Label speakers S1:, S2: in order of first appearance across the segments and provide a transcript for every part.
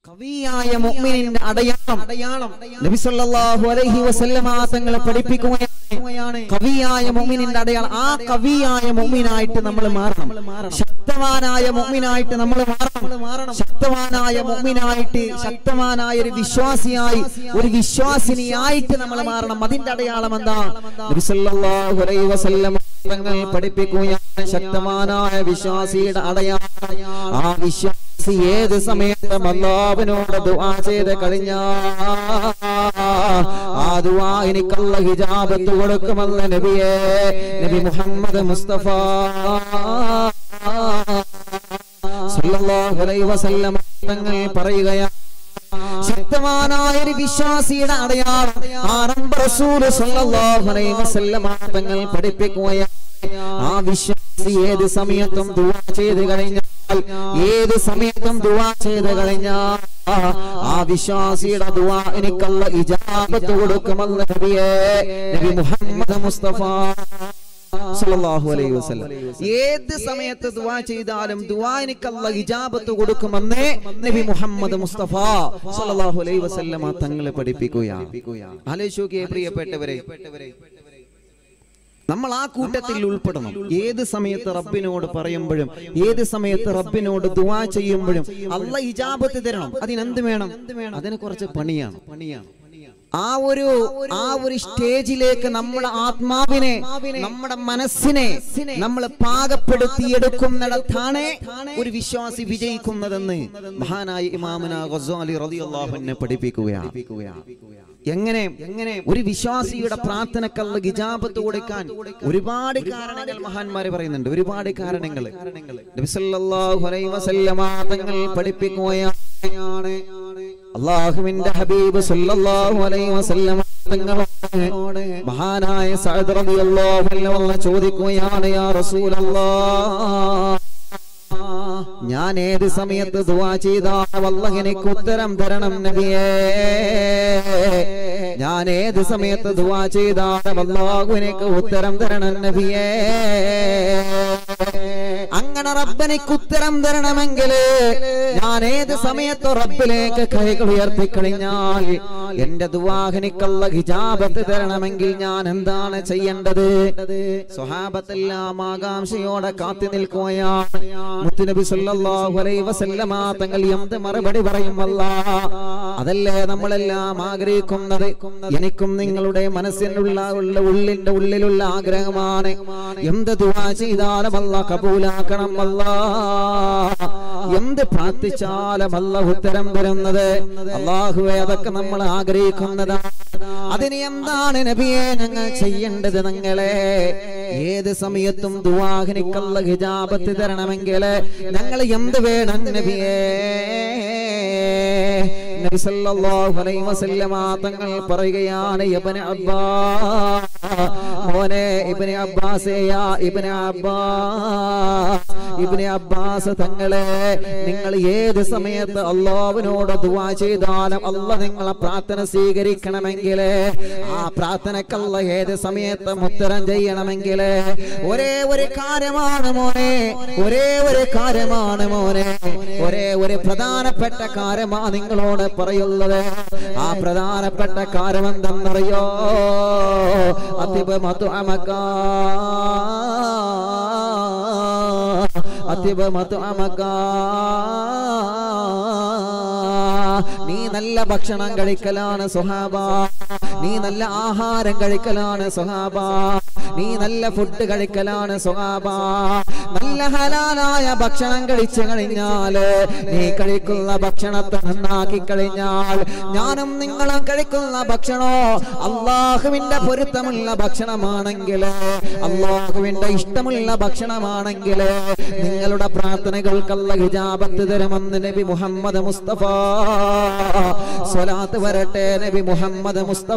S1: കവിയായ മുഅ്മിനിന്റെ അടയാളം അടയാളം നബി സല്ലല്ലാഹു അലൈഹി വസല്ലമ തങ്ങളെ പഠിപ്പിക്കുകയാണ് കവിയായ മുഅ്മിനിന്റെ അടയാളം ആ കവിയായ മുഅ്മിനായിട്ട് നമ്മൾ മാറണം ശക്തവാനായ മുഅ്മിനായിട്ട് നമ്മൾ മാറണം ശക്തവാനായ മുഅ്മിനായിട്ട് ശക്തവാനായ ഒരു വിശ്വാസിയായി ഒരു വിശ്വാസിനിയായിട്ട് നമ്മൾ മാറണം അതിന്റെ അടയാളം എന്താ നബി സല്ലല്ലാഹു അലൈഹി വസല്ലമ തങ്ങൾ പഠിപ്പിക്കുകയാണ് ശക്തവാനായ വിശ്വാസിയുടെ അടയാളം ആ വിശ്വാസി ഏത് സമയത്തും അള്ളാഹുവിനോട് ദുആ ചെയ്ത് കഴിഞ്ഞ ആ ദുആ എനിക്കുള്ള ഹിജാബത്ത് കൊടുക്കുമല്ല നബിയേ നബി മുഹമ്മദ് മുസ്തഫ സല്ലല്ലാഹു അലൈഹി വസല്ലം തങ്ങൾ പറയുകയാണ് ശക്തവാനായ ഒരു വിശ്വാസിയുടെ അടയാളം ആരംഭ റസൂല് സല്ലല്ലാഹു അലൈഹി വസല്ലം തങ്ങൾ പഠിപ്പിക്കുകയാണ് ആ വിശ്വാസി ഏത് സമയത്തും ദുആ ചെയ്ത് കഴിഞ്ഞാൽ ഏത് സമയത്തും ദുആ ചെയ്ത് കഴിഞ്ഞാൽ ആ വിശ്വാസിയുടെ ദുആ എനിക്കുള്ള ഇജാബത്ത് കൊടുക്കുമല്ല നബിയേ നബി മുഹമ്മദ് മുസ്തഫ സല്ലല്ലാഹു അലൈഹി വസല്ലം ഏത് സമയത്ത് ദുആ ചെയ്താലും ദുആ എനിക്കുള്ള ഇജാബത്ത് കൊടുക്കുമെന്നേ നബി മുഹമ്മദ് മുസ്തഫ സല്ലല്ലാഹു അലൈഹി വസല്ലമ തങ്ങളെ പഠിപ്പിക്കുകയാണ് ആലോചിച്ച് നോക്കിയേ പ്രിയപ്പെട്ടവരെ നമ്മൾ ആ കൂട്ടത്തിൽ ഉൾപ്പെടണം ഏത് സമയത്ത് റബ്ബിനോട് പറയുമ്പോഴും ഏത് സമയത്ത് റബ്ബിനോട് ദുആ ചെയ്യുമ്പോഴും അല്ല ഇജാബത്ത് തരണം അതിനെന്ത് വേണം അതിന് കുറച്ച് പണിയാണ് പണിയാണ് ആ ഒരു ആ ഒരു സ്റ്റേജിലേക്ക് നമ്മുടെ ആത്മാവിനെ നമ്മുടെ മനസ്സിനെ നമ്മൾ പാകപ്പെടുത്തിയെടുക്കുന്നിടത്താണ് ഒരു വിശ്വാസി വിജയിക്കുന്നതെന്ന് മഹാനായ ഇമാമുന ഗസാലി റളിയല്ലാഹു അൻഹു പഠിപ്പിക്കുകയാണ് എങ്ങനെ എങ്ങനെ ഒരു വിശ്വാസിയുടെ പ്രാർത്ഥനക്കല്ല ഗിജാബത്ത് കൊടുക്കാൻ ഒരുപാട് കാരണങ്ങൾ മഹാന്മാരെ പറയുന്നുണ്ട് ഒരുപാട് കാരണങ്ങൾ നബി സല്ലല്ലാഹു അലൈഹി വസല്ലമ തങ്ങൾ പഠിപ്പിക്കുകയാണ് അള്ളാഹുവിന്റെ ഹബീബ് സല്ലല്ലാഹു അലൈഹി വസല്ലമ തങ്ങളോട് മഹാനായ സഅദ് റളിയല്ലാഹു അൻഹു ചോദിക്കുകയാണ് യാ റസൂലല്ലാഹ് ഞാൻ ഏത് സമയത്ത് ദുആ ചെയ്താൽ അല്ലാഹ് എനിക്ക് ഉത്തരം തരണം നബിയേ ഞാൻ ഏത് സമയത്ത് ദുആ ചെയ്താൽ അല്ലാഹു എനിക്ക് ഉത്തരം തരണം നബിയേ അങ്ങനെ റബ്ബനിക്ക് ഉത്തരം തരണമെങ്കിൽ ഞാൻ ഏത് സമയത്ത് റബ്ബിലേക്ക് കൈകൾ ഉയർത്തി കഴിഞ്ഞാൽ എന്റെ ദുവാഹനിക്കുള്ള ഹിജാബത്ത് തരണമെങ്കിൽ ഞാൻ എന്താണ് ചെയ്യേണ്ടത് സ്വഹാബത്തെല്ലാം ആകാംക്ഷയോടെ കാത്തി നിൽക്കുകയാണ് മുത്തുനബി സല്ലല്ലാഹു അലൈഹി വസല്ലമ തങ്ങൾ എന്ത് മറുപടി പറയുമല്ല അതല്ലേ നമ്മളെല്ലാം ആഗ്രഹിക്കുന്നത് എനിക്കും നിങ്ങളുടെ മനസ്സിനുള്ള ഉള്ള ഉള്ളിന്റെ ഉള്ളിലുള്ള ആഗ്രഹമാണ് എന്ത് ദുആ ചെയ്താലും അല്ല കബൂലാക്കണം അല്ല എന്ത് പ്രാർത്ഥിച്ചാലും അല്ല ഉത്തരം തരുന്നത് അള്ളാഹുവെ അതൊക്കെ നമ്മൾ ആഗ്രഹിക്കുന്നതാണ് അതിന് എന്താണ് നബിയെ ഞങ്ങൾ ചെയ്യേണ്ടത് നിങ്ങളെ ഏത് സമയത്തും ദുവാഹിനിക്കുള്ള ഹിജാബത്ത് തരണമെങ്കിൽ ഞങ്ങൾ എന്ത് വേണം നബിയേ നബി സല്ലല്ലാഹു അലൈഹി വസല്ലമ തങ്ങൾ പറയുകയാണ് ഇബ്നു അബ്ബാസ് മോനെ ഇബ്നു അബ്ബാസേ യാ ഇബ്നു അബ്ബാസ് ഇബ്നു അബ്ബാസ് തങ്ങളെ നിങ്ങൾ ഏത് സമയത്ത് അള്ളാഹുവിനോട് ദുആ ചെയ്താലും അള്ളാഹ് നിങ്ങളെ പ്രാർത്ഥന സ്വീകരിക്കണമെങ്കിൽ ആ പ്രാർത്ഥനക്കല്ല ഏത് സമയത്ത് ഉത്തരം ചെയ്യണമെങ്കിൽ ഒരേ ഒരു കാര്യമാണ് മോനെ ഒരേ ഒരു കാര്യമാണ് മോനെ ഒരേ ഒരു പ്രധാനപ്പെട്ട കാര്യമാ നിങ്ങളോട് പറയുള്ളത് ആ പ്രധാനപ്പെട്ട കാര്യം എന്തെന്നറിയോ അതിബ് മതു അമക്ക അതിബ് മതു അമക്ക നീ നല്ല ഭക്ഷണം കഴിക്കലാണ് സുഹാബ നീ നല്ല ആഹാരം കഴിക്കലാണ് സുഹാബ നീ നല്ല ഫുഡ് കഴിക്കലാണ് സുഹാബ നല്ല ഹലാലായ ഭക്ഷണം കഴിച്ചു കഴിഞ്ഞാല് നീ കഴിക്കുന്ന ഭക്ഷണത്തെ നന്നാക്കി കഴിഞ്ഞാൽ ഞാനും നിങ്ങളും കഴിക്കുന്ന ഭക്ഷണോ അള്ളാഹുവിന്റെ പൊരുത്തമുള്ള ഭക്ഷണമാണെങ്കിൽ അള്ളാഹുവിന്റെ ഇഷ്ടമുള്ള ഭക്ഷണമാണെങ്കിൽ നിങ്ങളുടെ പ്രാർത്ഥനകൾക്കുള്ള ഹിജാബത്ത് തരുമെന്ന് നബി മുഹമ്മദ് മുസ്തഫ സ്വലാത്ത് വരട്ടെ നബി മുഹമ്മദ് മുസ്തഫ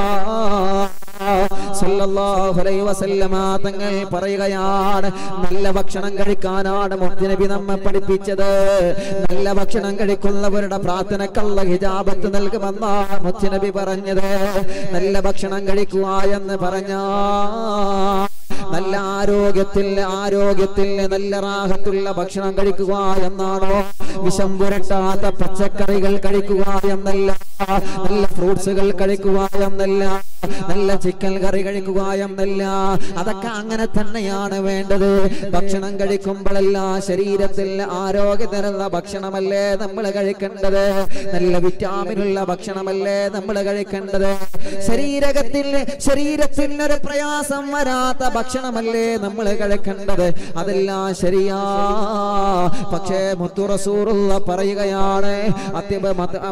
S1: സല്ലല്ലാഹു അലൈഹി വസല്ലമ തങ്ങൾ പറയുകയാണ് നല്ല ഭക്ഷണം കഴിക്കാനാണ് മുത്തുനബി നമ്മെ പഠിപ്പിച്ചത് നല്ല ഭക്ഷണം കഴിക്കുന്നവരുടെ പ്രാർത്ഥനക്കുള്ള ഹിജാബത്ത് നൽകുമെന്നാണ് മുത്തുനബി പറഞ്ഞത് നല്ല ഭക്ഷണം കഴിക്കുക എന്ന് പറഞ്ഞ നല്ല ആരോഗ്യത്തിൽ ആരോഗ്യത്തിൽ നല്ല റാഹത്തുള്ള ഭക്ഷണം കഴിക്കുക എന്നാണോ വിഷം പുരട്ടാത്ത പച്ചക്കറികൾ കഴിക്കുക എന്നല്ല നല്ല ഫ്രൂട്ട്സുകൾ കഴിക്കുക എന്നല്ല നല്ല ചിക്കൻ കറി കഴിക്കുക എന്നല്ല അതൊക്കെ അങ്ങനെ തന്നെയാണ് വേണ്ടത് ഭക്ഷണം കഴിക്കുമ്പോഴെല്ലാം ശരീരത്തിൽ ആരോഗ്യം തരുന്ന ഭക്ഷണമല്ലേ നമ്മൾ കഴിക്കേണ്ടത് നല്ല വിറ്റാമിനുള്ള ഭക്ഷണമല്ലേ നമ്മൾ കഴിക്കേണ്ടത് ശരീരത്തിൽ ശരീരത്തിൽ ഒരു പ്രയാസം വരാത്ത ഭക്ഷണമല്ലേ നമ്മൾ കഴിക്കേണ്ടത് അതെല്ലാം ശരിയാ പക്ഷേ മുത്തുറസൂറുള്ള പറയുകയാണ് അത്യബ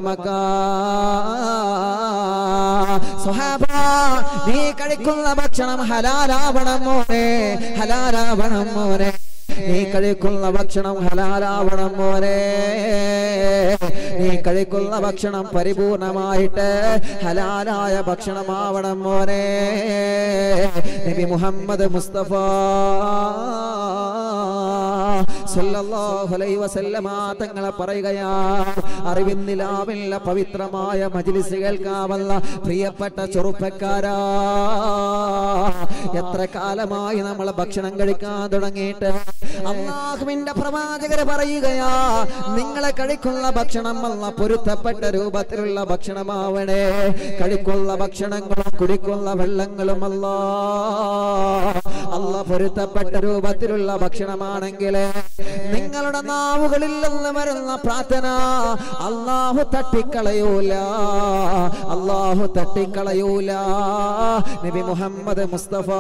S1: സ്വഹാബ നീ കഴിക്കുന്ന ഭക്ഷണം ഹലാലാവണം മോനെ ഹലാലാവണം മോനെ നീ കഴിക്കുന്ന ഭക്ഷണം ഹലാലാവണം മോനെ നീ കഴിക്കുന്ന ഭക്ഷണം പരിപൂർണമായിട്ട് ഹലാലായ ഭക്ഷണമാവണം മോനെ നബി മുഹമ്മദ് മുസ്തഫ സല്ലല്ലാഹു അലൈഹി വസല്ലമ തങ്ങളെ പറയുകയാ അറിവിന്നിലാവില്ല പവിത്രമായ മജ്ലിസ് കേൾക്കാമല്ല പ്രിയപ്പെട്ട ചെറുപ്പക്കാരാ എത്ര കാലമായി നമ്മൾ ഭക്ഷണം കഴിക്കാൻ തുടങ്ങിയിട്ട് അള്ളാഹുവിന്റെ പ്രവാചകര് പറയുകയാ നിങ്ങളെ കഴിക്കുന്ന ഭക്ഷണം അല്ല പൊരുത്തപ്പെട്ട രൂപത്തിലുള്ള ഭക്ഷണമാവണേ കഴിക്കുന്ന ഭക്ഷണങ്ങളും കുടിക്കുന്ന വെള്ളങ്ങളും അല്ല അല്ല പൊരുത്തപ്പെട്ട രൂപത്തിലുള്ള ഭക്ഷണമാണെങ്കിൽ നിങ്ങളുടെ നാവുകളിൽ നിന്ന് വരുന്ന പ്രാർത്ഥന അള്ളാഹു തട്ടിക്കളയൂല അള്ളാഹു തട്ടിക്കളയൂല നബി മുഹമ്മദ് മുസ്തഫ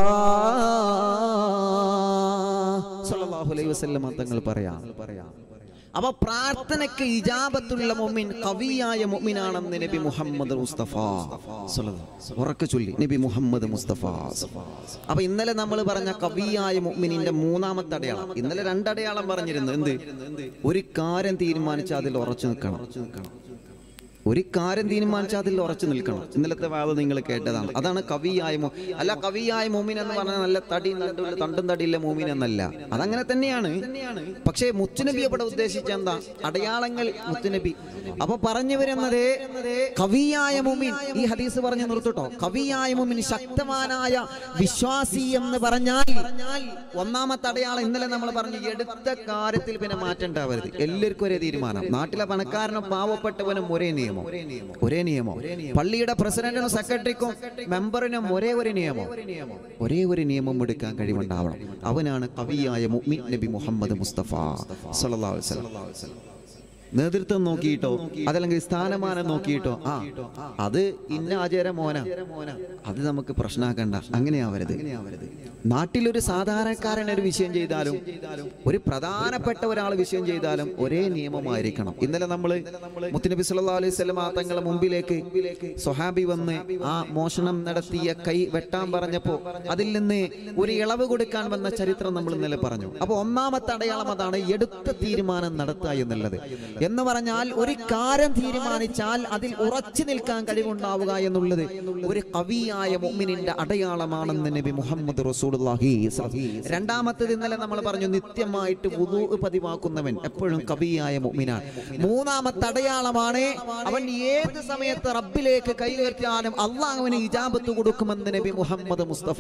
S1: സല്ലല്ലാഹു അലൈഹി വസല്ലം തങ്ങൾ പറയാം പറയാം അപ്പൊ പ്രാർത്ഥനയ്ക്ക് ഇജാബത്തുള്ള മൊമിൻ കവിയായ മൊമിനാണെന്ന് നബി മുഹമ്മദ് മുസ്തഫ സ്വല്ലല്ലാഹു ഉറക്കെ ചൊല്ലി നബി മുഹമ്മദ് മുസ്തഫ അപ്പൊ ഇന്നലെ നമ്മൾ പറഞ്ഞ കവിയായ മൊമിനിന്റെ മൂന്നാമത്തെ അടയാളം ഇന്നലെ രണ്ടടയാളം പറഞ്ഞിരുന്നു എന്ത് ഒരു കാര്യം തീരുമാനിച്ചാൽ അതിൽ ഉറച്ചു നിൽക്കണം ഒരു കാര്യം തീരുമാനിച്ചാൽ അതിൽ ഉറച്ചു നിൽക്കണം ഇന്നലത്തെ വാദ നിങ്ങൾ കേട്ടതാണ് അതാണ് കവിയായ മോ അല്ല കവിയായ മോമിൻ എന്ന് പറഞ്ഞാൽ നല്ല തടി നടുള്ള തണ്ടും തടിയില്ല മോമിൻ എന്നല്ല അതങ്ങനെ തന്നെയാണ് പക്ഷേ മുത്തുനബി അവിടെ ഉദ്ദേശിച്ച എന്താ അടയാളങ്ങൾ മുത്തുനബി അപ്പൊ പറഞ്ഞു വരുന്നത് കവിയായ മുമിൻ ഈ ഹദീസ് പറഞ്ഞു നിർത്തട്ടോ കവിയായ മുമിൻ ശക്തവാനായ വിശ്വാസി എന്ന് പറഞ്ഞാൽ ഒന്നാമത്തെ അടയാളം ഇന്നലെ നമ്മൾ പറഞ്ഞു എടുത്ത കാര്യത്തിൽ പിന്നെ മാറ്റം ഉണ്ടാവരുത് എല്ലാവർക്കും ഒരേ തീരുമാനം നാട്ടിലെ പണക്കാരനും പാവപ്പെട്ടവനും ഒരേ നിയമം ഒരേ നിയമം പള്ളിയുടെ പ്രസിഡന്റിനും സെക്രട്ടറിക്കും മെമ്പറിനും ഒരേ ഒരു നിയമം ഒരേ ഒരു നിയമം എടുക്കാൻ കഴിവുണ്ടാവണം അവനാണ് കവിയായ മുഅ്മിൻ നബി മുഹമ്മദ് മുസ്തഫ സല്ലല്ലാഹു അലൈഹി വസല്ലം നേതൃത്വം നോക്കിയിട്ടോ അതല്ലെങ്കിൽ സ്ഥാനമാനം നോക്കിയിട്ടോ ആ അത് ഇന്ന ആചാര മോന അത് നമുക്ക് പ്രശ്നമാക്കണ്ട അങ്ങനെയാവരുത് നാട്ടിലൊരു സാധാരണക്കാരൻ ഒരു വിഷയം ചെയ്താലും ഒരു പ്രധാനപ്പെട്ട ഒരാൾ വിഷയം ചെയ്താലും ഒരേ നിയമമായിരിക്കണം ഇന്നലെ നമ്മൾ മുത്തുനബി സല്ലല്ലാഹു അലൈഹി വസല്ലം തങ്ങളുടെ മുമ്പിലേക്ക് സ്വഹാബി വന്ന് ആ മോഷണം നടത്തിയ കൈ വെട്ടാൻ പറഞ്ഞപ്പോ അതിൽ നിന്ന് ഒരു ഇളവ് കൊടുക്കാൻ വന്ന ചരിത്രം നമ്മൾ ഇന്നലെ പറഞ്ഞു അപ്പൊ ഒന്നാമത്തെ അടയാളം അതാണ് എടുത്ത തീരുമാനം നടത്തുക എന്നുള്ളത് എന്ന് പറഞ്ഞാൽ ഒരു കാര്യം തീരുമാനിച്ചാൽ അതിൽ ഉറച്ചു നിൽക്കാൻ കഴിവുണ്ടാവുക എന്നുള്ളത് ഒരു കവിയായ മുഅ്മിനിന്റെ അടയാളമാണെന്ന് നബി മുഹമ്മദ് റസൂലുള്ളാഹി രണ്ടാമത്തേത് ഇന്നലെ നമ്മൾ പറഞ്ഞു നിത്യമായിട്ട് വുദൂ പതിവാക്കുന്നവൻ എപ്പോഴും കവിയായ മുഅ്മിനാണ് മൂന്നാമത്തെ അടയാളമാണ് അവൻ ഏത് സമയത്ത് റബ്ബിലേക്ക് കൈ ഉയർത്തിയാലും അള്ളാഹുവിന് ഇജാബത്ത് കൊടുക്കുമെന്ന് നബി മുഹമ്മദ് മുസ്തഫ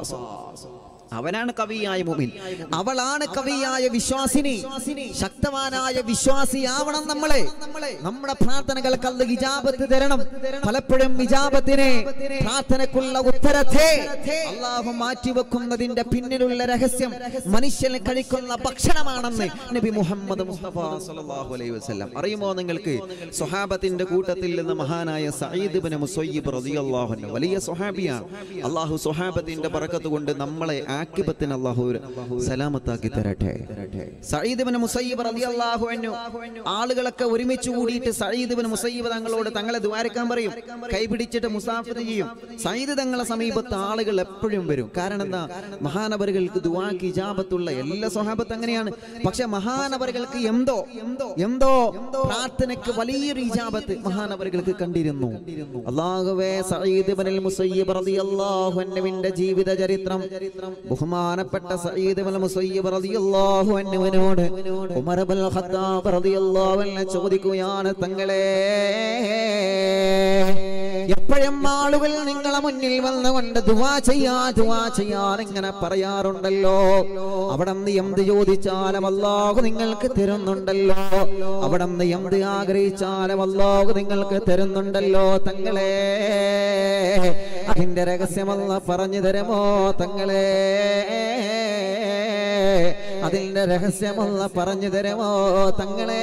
S1: അവനാണ് കവിയായ മുമിൻ അവളാണ് കവിയായ വിശ്വാസിനി ശക്തവാനായ വിശ്വാസിയാവണം നമ്മളെ നമ്മുടെ പ്രാർത്ഥനകൾക്ക് അല്ല ഇജാബത്ത് തരണം പലപ്പോഴും ഇജാബത്തിനെ പ്രാർത്ഥനക്കുള്ള ഉത്തരത്തെ അള്ളാഹു മാറ്റിവെക്കുന്നതിന്റെ പിന്നിലുള്ള രഹസ്യം മനുഷ്യന് കഴിക്കുന്ന ഭക്ഷണമാണെന്ന് നബി മുഹമ്മദ് മുസ്തഫ സല്ലല്ലാഹു അലൈഹി വസല്ലം അറിയുമോ നിങ്ങൾക്ക് സ്വഹാബത്തിന്റെ കൂട്ടത്തിൽ നിന്ന് മഹാനായ സഈദ് ഇബ്നു മുസയ്യിബ് റളിയല്ലാഹു അൻഹു വലിയ സ്വഹാബിയാണ് അള്ളാഹു സ്വഹാബത്തിന്റെ ബറക്കത്ത് കൊണ്ട് നമ്മളെ ആക്കിബത്തിന് അള്ളാഹു സലാമത്താക്കി തരട്ടെ സഈദ് ഇബ്നു മുസയ്യിബ് റളിയല്ലാഹു അൻഹു ആളുകളൊക്കെ ഒരുമിച്ച് കൂടിയിട്ട് സഈദ് ഇബ്നു മുസയ്യിബ് തങ്ങളോട് തങ്ങളെ ദ്വാരക്കാൻ പറയും കൈ പിടിച്ചിട്ട് മുസാഫിർ ചെയ്യും സയ്യിദ് തങ്ങളെ സമീപത്ത് ആളുകൾ എപ്പോഴും വരും കാരണം എന്താ മഹാനവറുകൾക്ക് ദുവാക്ക് ഇജാബത്തുള്ള എല്ലാ സ്വഹാബത്ത് അങ്ങനെയാണ് പക്ഷെ മഹാനവറുകൾക്ക് എന്തോ എന്തോ പ്രാർത്ഥനയ്ക്ക് വലിയൊരു ഇജാബത്ത് മഹാനവറുകൾക്ക് കണ്ടിരുന്നു അള്ളാഹുവേ സയ്യിദ് ഇബ്നുൽ മുസയ്യിബ് റളിയല്ലാഹു അൻഹുവിന്റെ ജീവിത ചരിത്രം ബഹുമാനപ്പെട്ട സയ്യിദ് ഇബ്നുൽ മുസയ്യിബ് റളിയല്ലാഹു അൻഹുവിനോട് ഉമർ ഇബ്നുൽ ഖത്താബ് റളിയല്ലാഹു അൻഹു ചോദിക്കുകയാണ് തങ്ങളെ എപ്പോഴും ആളുകൾ നിങ്ങളെ മുന്നിൽ വന്നുകൊണ്ട് ദുവാ ചെയ്യാ ദുവാ ചെയ്യാൻ ഇങ്ങനെ പറയാറുണ്ടല്ലോ അവിടെ നിന്ന് എന്ത് ചോദിച്ചാലും അല്ലാഹു നിങ്ങൾക്ക് തരുന്നുണ്ടല്ലോ അവിടെ നിന്ന് എന്ത് ആഗ്രഹിച്ചാലും അല്ലാഹു നിങ്ങൾക്ക് തരുന്നുണ്ടല്ലോ തങ്ങളെ അതിന്റെ രഹസ്യമല്ല പറഞ്ഞു തരുമോ തങ്ങളെ അതിന്റെ രഹസ്യമല്ല പറഞ്ഞു തരുമോ തങ്ങളെ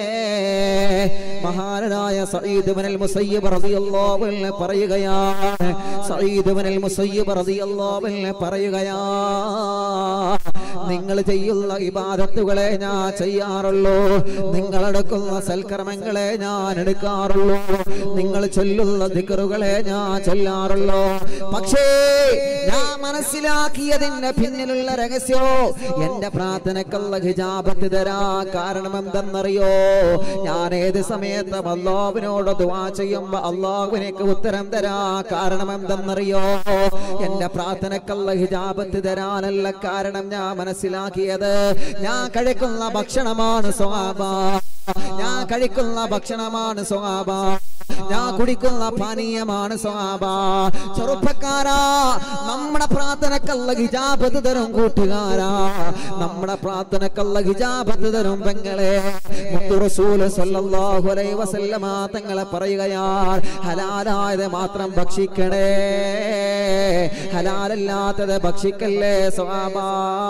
S1: മഹാനായ സഈദ് ബിനുൽ മുസയ്യിബ് റളിയല്ലാഹു അൻഹു പറയുകയാണ് സഈദ് ബിനുൽ മുസയ്യിബ് റളിയല്ലാഹു അൻഹു പറയുകയാ നിങ്ങൾ ചെയ്യുന്ന ഇബാദത്തുകളെ ഞാൻ ചെയ്യാറുള്ളൂ നിങ്ങൾ എടുക്കുന്ന സൽക്കർമ്മങ്ങളെ ഞാൻ എടുക്കാറുള്ളൂ നിങ്ങൾ ചൊല്ലുന്ന ദിക്കറുകളെ ഞാൻ ചൊല്ലാറുള്ളൂ പക്ഷേ ഞാൻ മനസ്സിലാക്കിയതിന്റെ പിന്നിലുള്ള രഹസ്യോ എന്റെ പ്രാർത്ഥനക്കുള്ള ഹിജാബത്ത് തരാ കാരണം എന്തെന്നറിയോ ഞാൻ ഏത് സമയത്ത് അള്ളാഹുവിനോട് ദുവാ ചെയ്യുമ്പോ അള്ളാഹുവിനേക്ക് ഉത്തരം തരാ കാരണം എന്തെന്നറിയോ എന്റെ പ്രാർത്ഥനക്കുള്ള ഹിജാബത്ത് തരാനല്ല കാരണം ഞാൻ മനസ്സിലാക്കിയത് ഞാൻ കഴിക്കുന്ന ഭക്ഷണമാണ് സ്വാബ ഞാൻ കഴിക്കുന്ന ഭക്ഷണമാണ് സ്വാബ ഞാൻ കുടിക്കുന്ന പാനീയമാണ് സ്വാബ ചെറുപ്പക്കാരാ നമ്മുടെ പ്രാർത്ഥനക്കല്ല ഹിജാബത്ത് തരും കൂട്ടുകാരാ നമ്മുടെ പ്രാർത്ഥനക്കല്ല ഹിജാബത്ത് തരും പെങ്ങളെ മുത്തു റസൂല് സല്ലല്ലാഹു അലൈഹി വസല്ലമ തങ്ങളെ പറയുകയാ ഹലാലായത് മാത്രം ഭക്ഷിക്കണേ ഹലാലല്ലാത്തത് ഭക്ഷിക്കല്ലേ സ്വാബാ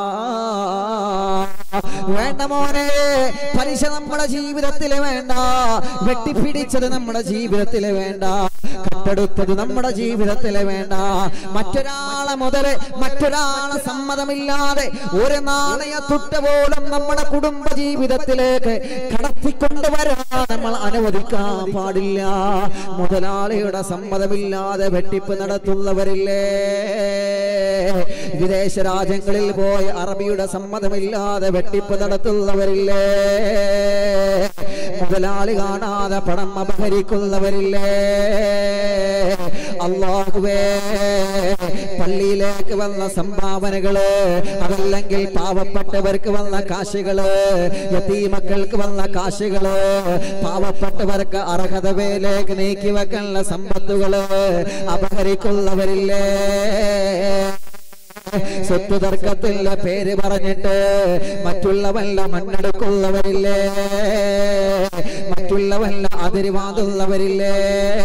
S1: വേണ്ട മോനെ പലിശ നമ്മുടെ ജീവിതത്തിൽ വേണ്ട വെട്ടിപ്പിടിച്ചത് നമ്മുടെ ജീവിതത്തിൽ വേണ്ട കട്ടെടുത്തത് നമ്മുടെ ജീവിതത്തിൽ വേണ്ട മറ്റൊരാളെ മുതല് മറ്റൊരാളെ സമ്മതമില്ലാതെ ഒരു നാണയ തുട്ട പോലും നമ്മുടെ കുടുംബ ജീവിതത്തിലേക്ക് കടത്തിക്കൊണ്ടുവരാൻ നമ്മൾ അനുവദിക്കാൻ പാടില്ല മുതലാളിയുടെ സമ്മതമില്ലാതെ വെട്ടിപ്പ് നടത്തുന്നവരില്ലേ വിദേശ രാജ്യങ്ങളിൽ പോയി അറബിയുടെ സമ്മതമില്ലാതെ വെട്ടിപ്പ് നടത്തുന്നവരില്ലേ മുതലാളി കാണാതെ പണം അപഹരിക്കുന്നവരില്ലേ അള്ളാഹുവേ പള്ളിയിലേക്ക് വന്ന സംഭാവനകള് അതല്ലെങ്കിൽ പാവപ്പെട്ടവർക്ക് വന്ന കാശുകള് യതീമക്കൾക്ക് വന്ന കാശുകള് പാവപ്പെട്ടവർക്ക് അർഹത വേലേക്ക് നീക്കി വെക്കാനുള്ള സമ്പത്തുകള് അപഹരിക്കുന്നവരില്ലേ സ്വത്ത് തർക്കത്തിന്റെ പേര് പറഞ്ഞിട്ട് മറ്റുള്ളവല്ല മണ്ണെടുക്കുന്നവരില്ലേ മറ്റുള്ളവല്ല അതിരിവാതുള്ളവരില്ലേ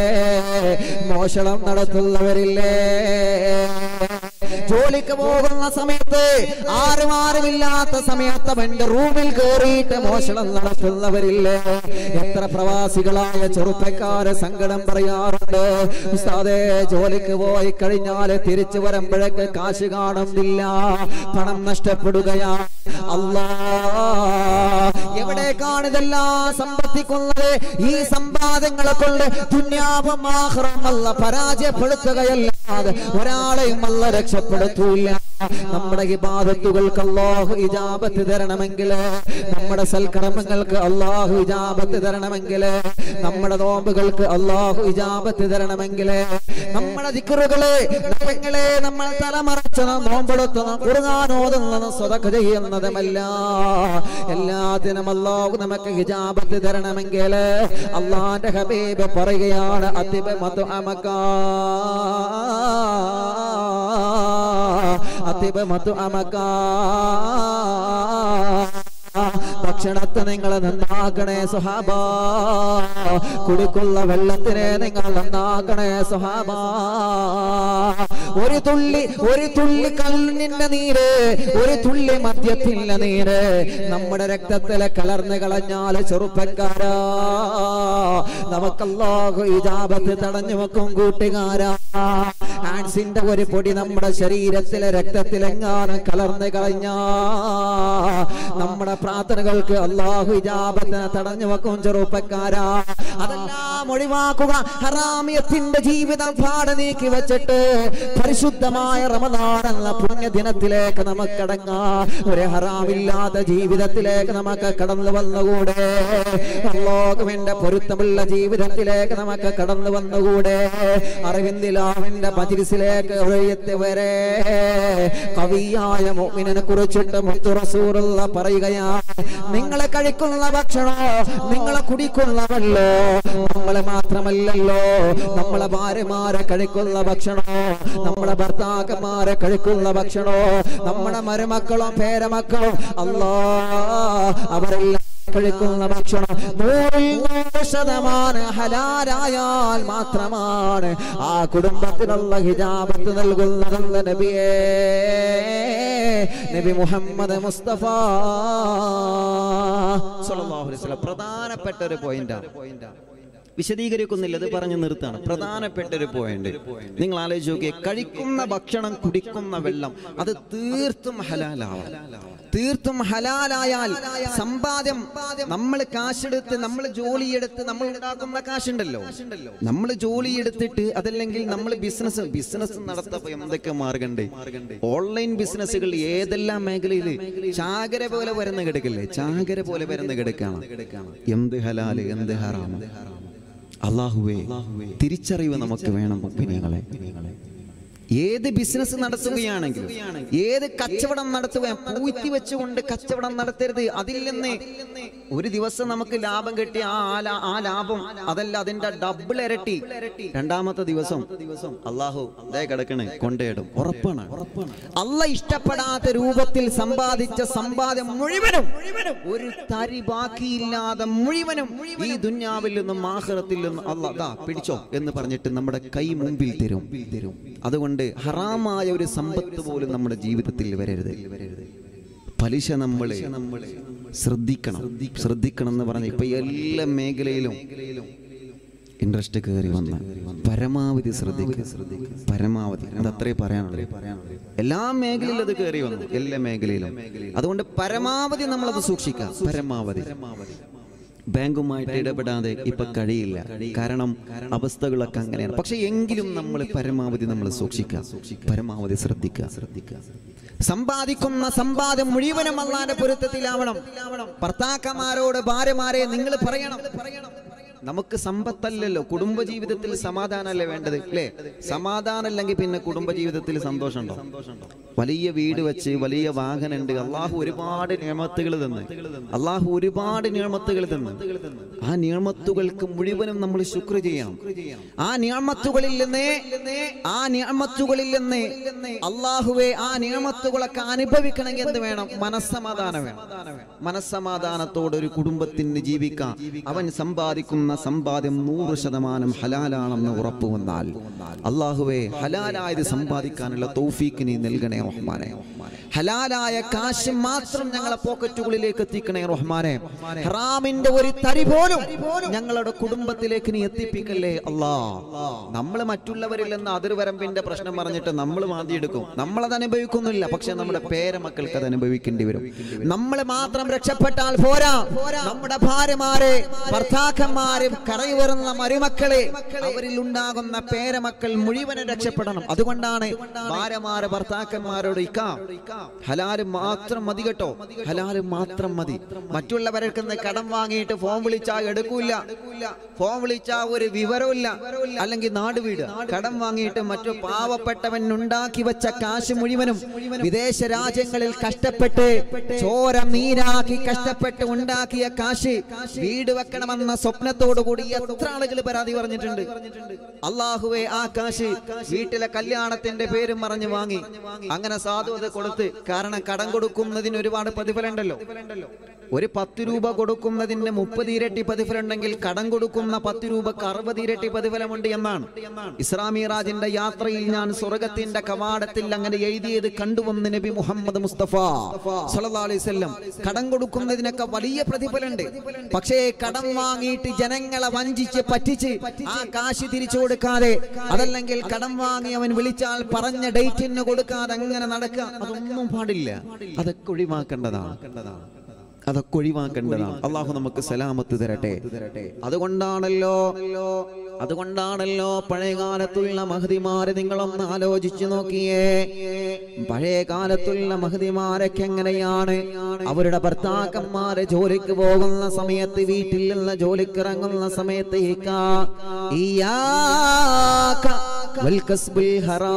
S1: മോഷണം നടത്തുന്നവരില്ലേ ജോലിക്ക് പോകുന്ന സമയത്ത് ആരും ആരുമില്ലാത്ത സമയത്ത് അവന്റെ റൂമിൽ കയറിയിട്ട് മോഷണം നടത്തുന്നവരില്ലേ എത്ര പ്രവാസികളായ ചെറുപ്പക്കാര് സങ്കടം പറയാറുണ്ട് ഉസ്താദേ ജോലിക്ക് പോയി കഴിഞ്ഞാൽ തിരിച്ചു വരുമ്പോഴേക്ക് കാശ് കാണുന്നില്ല പണം നഷ്ടപ്പെടുകയാ അല്ലാ എവിടേക്കാണ് ഇതെല്ലാം സമ്പത്തിക്കുന്നത് ഈ സമ്പാദങ്ങളെ കൊണ്ട് ദുന്യാവും ആഹ്റം അല്ല പരാജയപ്പെടുത്തുകയല്ലാതെ ഒരാളെയും അല്ല രക്ഷപ്പെടുത്തൂല നമ്മുടെ ഇബാദത്തുകൾക്ക് അള്ളാഹു ഇജാബത്ത് തരണമെങ്കിൽ നമ്മുടെ സൽക്കർമ്മങ്ങൾക്ക് അള്ളാഹു ഇജാബത്ത് തരണമെങ്കിൽ നമ്മുടെ നോമ്പുകൾക്ക് അള്ളാഹു ഇജാബത്ത് തരണമെങ്കിൽ നമ്മുടെ ദിക്കറുകളെ നമ്മളെ നമ്മൾ തലമറച്ചതും നോമ്പെടുത്തതും കുറുകാനോതുന്നതും സ്വതക്ക ചെയ്യുന്നതുമല്ല എല്ലാത്തിനും അള്ളാഹു നമുക്ക് ഹിജാബത്ത് തരണമെങ്കിൽ അള്ളാന്റെ ഹബീബ് പറയുകയാണ് അതിബ മതു അമക്കാ അതിബ മതു അമക്കാ ഭക്ഷണത്തെ നിങ്ങൾ നന്നാക്കണേ സുഹാബ കുടിക്കുള്ള വെള്ളത്തിനെ നിങ്ങൾ നന്നാക്കണേ സുഹാബ ഒരു തുള്ളി ഒരു തുള്ളി കല്ലിന്റെ നീര് ഒരു തുള്ളി മദ്യത്തിന്റെ നീര് നമ്മുടെ രക്തത്തിലെ കലർന്ന് കളഞ്ഞാൽ ചെറുപ്പക്കാരാ നമുക്കല്ലാഹു ഇജാബത്ത് തടഞ്ഞു വെക്കും കൂട്ടുകാരാ ആൻസിന്റെ ഒരു പൊടി നമ്മുടെ ശരീരത്തിലെ രക്തത്തിലെങ്ങാനും കലർന്ന് കളഞ്ഞാ നമ്മുടെ പ്രാർത്ഥനകൾക്ക് അള്ളാഹു ഇജാബത്തിനെ തടഞ്ഞു വെക്കും ചെറുപ്പക്കാരാ അതെല്ലാം ഒഴിവാക്കുക ഹറാമിയത്തിന്റെ ജീവിതം പാടെ നീക്കി വെച്ചിട്ട് പരിശുദ്ധമായ റമദാൻ എന്ന പുണ്യദിനത്തിലേക്ക് നമുക്കടങ്ങാം ഒരു ഹറാമില്ലാത്ത ജീവിതത്തിലേക്ക് നമുക്ക് കടന്നു വന്നുകൂടെ അള്ളാഹുവിന്റെ പൊരുത്തമുള്ള ജീവിതത്തിലേക്ക് നമുക്ക് കടന്നു വന്നുകൂടെ അറിവിന്ദിലാവിന്റെ മജിലിസിലേക്ക് എത്തിയവരെ കവിയായ മുഅ്മിനെ കുറിച്ചിട്ട് മുത്തു റസൂലുള്ള പറയുകയാണ് നിങ്ങളെ കഴിക്കുന്ന ഭക്ഷണോ നിങ്ങളെ കുടിക്കുന്ന വെള്ളോ നമ്മളെ മാത്രമല്ലല്ലോ നമ്മളെ ഭാര്യമാരെ കഴിക്കുന്ന ഭക്ഷണോ നമ്മളെ ഭർത്താക്കന്മാരെ കഴിക്കുന്ന ഭക്ഷണോ നമ്മുടെ മരുമക്കളോ പേരമക്കളോ അല്ലാ അവരെല്ലാം കഴിക്കുന്ന ഭക്ഷണം നൂറിൽ നൂറ് ശതമാനം ഹലാലായാൽ മാത്രമാണ് ആ കുടുംബത്തിനുള്ള ഹിജാബത്ത് നൽകുന്നതെന്ന് നബിയേ നബി മുഹമ്മദ് മുസ്തഫ സല്ലല്ലാഹു അലൈഹി വസല്ലം പ്രധാനപ്പെട്ട ഒരു പോയിന്റാണ് വിശദീകരിക്കുന്നില്ല ഇത് പറഞ്ഞു നിർത്താണ് പ്രധാനപ്പെട്ട ഒരു പോയിന്റ് നിങ്ങൾ ആലോചിച്ച് നോക്കിയേ കഴിക്കുന്ന ഭക്ഷണം കുടിക്കുന്ന വെള്ളം അത് തീർത്തും ഹലാലാവാം തീർത്തും ഹലാലായാൽ സമ്പാദ്യം നമ്മൾ കാശെടുത്ത് നമ്മൾ ജോലിയെടുത്ത് നമ്മൾ ഉണ്ടാക്കുന്ന കാശുണ്ടല്ലോ നമ്മൾ ജോലിയെടുത്തിട്ട് അതല്ലെങ്കിൽ നമ്മൾ ബിസിനസ് ബിസിനസ് നടത്തപ്പോ എന്തൊക്കെ മാർഗണ്ട് ഓൺലൈൻ ബിസിനസ്സുകൾ ഏതെല്ലാം മേഖലയിൽ ചാകര പോലെ വരുന്ന കിടക്കില്ലേ ചാകര പോലെ വരുന്ന കിടക്കാണ് എന്ത് ഹലാല് എന്ത് ഹറാമ് അള്ളാഹുവേ തിരിച്ചറിവ് നമുക്ക് വേണം മുപ്പിനികളെ ഏത് ബിസിനസ് നടത്തുകയാണെങ്കിലും ഏത് കച്ചവടം നടത്തുകയും പൂഴ്ത്തി വെച്ചുകൊണ്ട് കച്ചവടം നടത്തരുത് അതിൽ നിന്ന് ഒരു ദിവസം നമുക്ക് ലാഭം കിട്ടി ആ ആ ലാ- ആ ലാഭം അതല്ല അതിന്റെ ഡബിൾ ഇരട്ടി രണ്ടാമത്തെ ദിവസം അള്ളാഹു ദേ കിടക്കണേ കൊണ്ടേടും ഉറപ്പാണ് അല്ല ഇഷ്ടപ്പെടാത്ത രൂപത്തിൽ സമ്പാദിച്ച സമ്പാദ്യം മുഴുവനും ഒരു തരി ബാക്കിയില്ലാതെ മുഴുവനും ഈ ദുന്യാവിൽ നിന്നും ആഹ്റത്തിൽ നിന്നും അല്ല ദാ പിടിച്ചോ എന്ന് പറഞ്ഞിട്ട് നമ്മുടെ കൈ മുമ്പിൽ തരും തരും അതുകൊണ്ട് ഹറാമായ ഒരു സമ്പത്ത് പോലും നമ്മുടെ ജീവിതത്തിൽ വരരുത് പലിശ നമ്മൾ ശ്രദ്ധിക്കണം ശ്രദ്ധിക്കണം എന്ന് പറഞ്ഞ ഇപ്പൊ എല്ലാ മേഖലയിലും ഇൻട്രസ്റ്റ് കയറി വന്ന് പരമാവധി ശ്രദ്ധിക്കുക പരമാവധി അത് അത്രേ പറയാനുള്ളൂ എല്ലാ മേഖലയിലും അത് കയറി വന്നു എല്ലാ മേഖലയിലും അതുകൊണ്ട് പരമാവധി നമ്മളത് സൂക്ഷിക്കാം പരമാവധി ബാങ്കുമായിട്ട് ഇടപെടാതെ ഇപ്പൊ കഴിയില്ല കാരണം അവസ്ഥകളൊക്കെ അങ്ങനെയാണ് പക്ഷെ എങ്കിലും നമ്മൾ പരമാവധി നമ്മൾ സൂക്ഷിക്കുക പരമാവധി ശ്രദ്ധിക്കുക ശ്രദ്ധിക്കുക സമ്പാദിക്കുന്ന സമ്പാദ്യം മുഴുവനും അള്ളാന്റെ പൊരുത്തത്തിലാവണം ഭർത്താക്കന്മാരോട് ഭാര്യമാരെ നിങ്ങൾ പറയണം നമുക്ക് സമ്പത്തല്ലല്ലോ കുടുംബജീവിതത്തിൽ സമാധാനമല്ലേ വേണ്ടത് അല്ലേ സമാധാനം അല്ലെങ്കിൽ പിന്നെ കുടുംബജീവിതത്തിൽ സന്തോഷമുണ്ടോ വലിയ വീട് വെച്ച് വലിയ വാഹനമുണ്ട് അള്ളാഹു ഒരുപാട് നിയമത്തുകൾ തന്ന് അള്ളാഹു ഒരുപാട് നിയമത്തുകൾ തന്ന് ആ നിയമത്തുകൾക്ക് മുഴുവനും നമ്മൾ ശുക്ർ ചെയ്യണം ആ നിയമത്തുകളിൽ നിന്ന് ആ നിയമത്തുകളിൽ നിന്ന് അള്ളാഹുവെ ആ നിയമത്തുകളൊക്കെ അനുഭവിക്കണമെങ്കിൽ എന്ത് വേണം മനസ്സമാധാനം വേണം മനസ്സമാധാനത്തോടെ ഒരു കുടുംബത്തിന് ജീവിക്കാം അവൻ സമ്പാദിക്കുന്ന സമ്പാദ്യം നൂറ് ശതമാനം ഹലാലാണെന്ന് ഉറപ്പു വന്നാൽ അള്ളാഹുവെ ഹലാലായത് സമ്പാദിക്കാനുള്ള തൗഫീക്ക് നീ നൽകണേ റഹ്മാനെ ഹലാലായ കാശ് മാത്രം ഞങ്ങളെ പോക്കറ്റുകളിലേക്ക് എത്തിക്കണേ റഹ്മാനെ ഹറാമിന്റെ ഒരു തരി പോലും ഞങ്ങളുടെ കുടുംബത്തിലേക്ക് നീ എത്തിപ്പിക്കല്ലേ അല്ലാ നമ്മൾ മറ്റുള്ളവരിൽ നിന്ന് അതിർവരമ്പിന്റെ പ്രശ്നം പറഞ്ഞിട്ട് നമ്മൾ മാന്തിയെടുക്കും നമ്മളത് അനുഭവിക്കുന്നില്ല പക്ഷെ നമ്മുടെ പേരമക്കൾക്ക് അത് അനുഭവിക്കേണ്ടി വരും നമ്മൾ മാത്രം രക്ഷപ്പെട്ടാൽ പോരാ നമ്മുടെ ഭാര്യമാരെ ഭർത്താക്കന്മാരെ കറയുവരുന്ന മരുമക്കളെ അവരിൽ ഉണ്ടാകുന്ന പേരമക്കൾ മുഴുവനും രക്ഷപ്പെടണം അതുകൊണ്ടാണ് ഭാര്യമാരെ ഭർത്താക്കന്മാരോട് ഇക്കാം ഹലാല് മാത്രം മതി കേട്ടോ ഹലാല് മാത്രം മതി മറ്റുള്ളവർക്ക് കടം വാങ്ങിയിട്ട് ഫോൺ വിളിച്ചാ എടുക്കൂല ഫോൺ വിളിച്ചാ ഒരു വിവരമില്ല അല്ലെങ്കിൽ നാട് വീട് കടം വാങ്ങിയിട്ട് മറ്റു പാവപ്പെട്ടവൻ ഉണ്ടാക്കി വെച്ച കാശ് മുഴുവനും വിദേശ രാജ്യങ്ങളിൽ കഷ്ടപ്പെട്ട് ചോര നീരാക്കി കഷ്ടപ്പെട്ട് ഉണ്ടാക്കിയ കാശ് വീട് വെക്കണമെന്ന സ്വപ്നത്തോടു കൂടി എത്ര ആളുകൾ പരാതി പറഞ്ഞിട്ടുണ്ട് അള്ളാഹുവെ ആ കാശ് വീട്ടിലെ കല്യാണത്തിന്റെ പേരും പറഞ്ഞ് വാങ്ങി അങ്ങനെ സാധു അത് കൊടുത്ത് കാരണം കടം കൊടുക്കുന്നതിന് ഒരുപാട് പ്രതിഫലം ഉണ്ടല്ലോ ഒരു പത്ത് രൂപ കൊടുക്കുന്നതിന് മുപ്പത് ഇരട്ടി പ്രതിഫലം ഉണ്ടെങ്കിൽ കടം കൊടുക്കുന്ന പത്ത് രൂപക്ക് അറുപത് ഇരട്ടി പ്രതിഫലമുണ്ട് എന്നാണ് ഇസ്ലാമി റാജിന്റെ യാത്രയിൽ ഞാൻ സ്വർഗത്തിന്റെ കവാടത്തിൽ അങ്ങനെ എഴുതിയത് കണ്ടുവന്ന് നബി മുഹമ്മദ് മുസ്തഫ സല്ലല്ലാഹു അലൈഹി വസല്ലം കടം കൊടുക്കുന്നതിനൊക്കെ വലിയ പ്രതിഫലമുണ്ട് പക്ഷേ കടം വാങ്ങിയിട്ട് ജനങ്ങളെ വഞ്ചിച്ച് പറ്റിച്ച് ആ കാശ് തിരിച്ചു കൊടുക്കാതെ അതല്ലെങ്കിൽ കടം വാങ്ങി അവൻ വിളിച്ചാൽ പറഞ്ഞ ഡേറ്റിന് കൊടുക്കാതെ അങ്ങനെ നടക്കുക അതൊന്നും പാടില്ല അതൊക്കെ ഒഴിവാക്കേണ്ടതാണ് അതൊക്കെ ഒഴിവാക്കേണ്ടതാണ് അള്ളാഹു നമുക്ക് സലാമത്ത് തരട്ടെ അതുകൊണ്ടാണല്ലോ അതുകൊണ്ടാണല്ലോ പഴയ കാലത്തുള്ള മഹതിമാരെ നിങ്ങളൊന്ന് ആലോചിച്ചു നോക്കിയേ പഴയ കാലത്തുള്ള മഹതിമാരൊക്കെ എങ്ങനെയാണ് അവരുടെ ഭർത്താക്കന്മാരെ ജോലിക്ക് പോകുന്ന സമയത്ത് വീട്ടിൽ നിന്ന് ജോലിക്ക് ഇറങ്ങുന്ന സമയത്ത് ഇക്ക, ഇയ്യാക്ക വൽ കസ്ബിൽ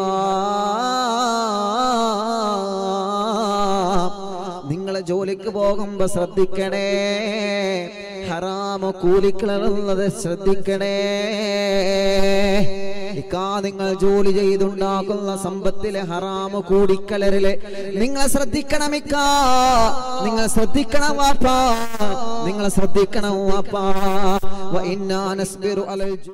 S1: ഹറാം നിങ്ങൾ ജോലിക്ക് പോകുമ്പോ ശ്രദ്ധിക്കണേ ഹറാമ കൂലിക്കളറുന്നത് ശ്രദ്ധിക്കണേ ഇക്കാ നിങ്ങൾ ജോലി ചെയ്തുണ്ടാക്കുന്ന സമ്പത്തിലെ ഹറാമ കൂടിക്കലറില് നിങ്ങൾ ശ്രദ്ധിക്കണം ഇക്കാ നിങ്ങൾ ശ്രദ്ധിക്കണം വാപ്പാ നിങ്ങൾ ശ്രദ്ധിക്കണം വാപ്പാ വ ഇന്നാ നസ്ബിറു അലൽ ജു-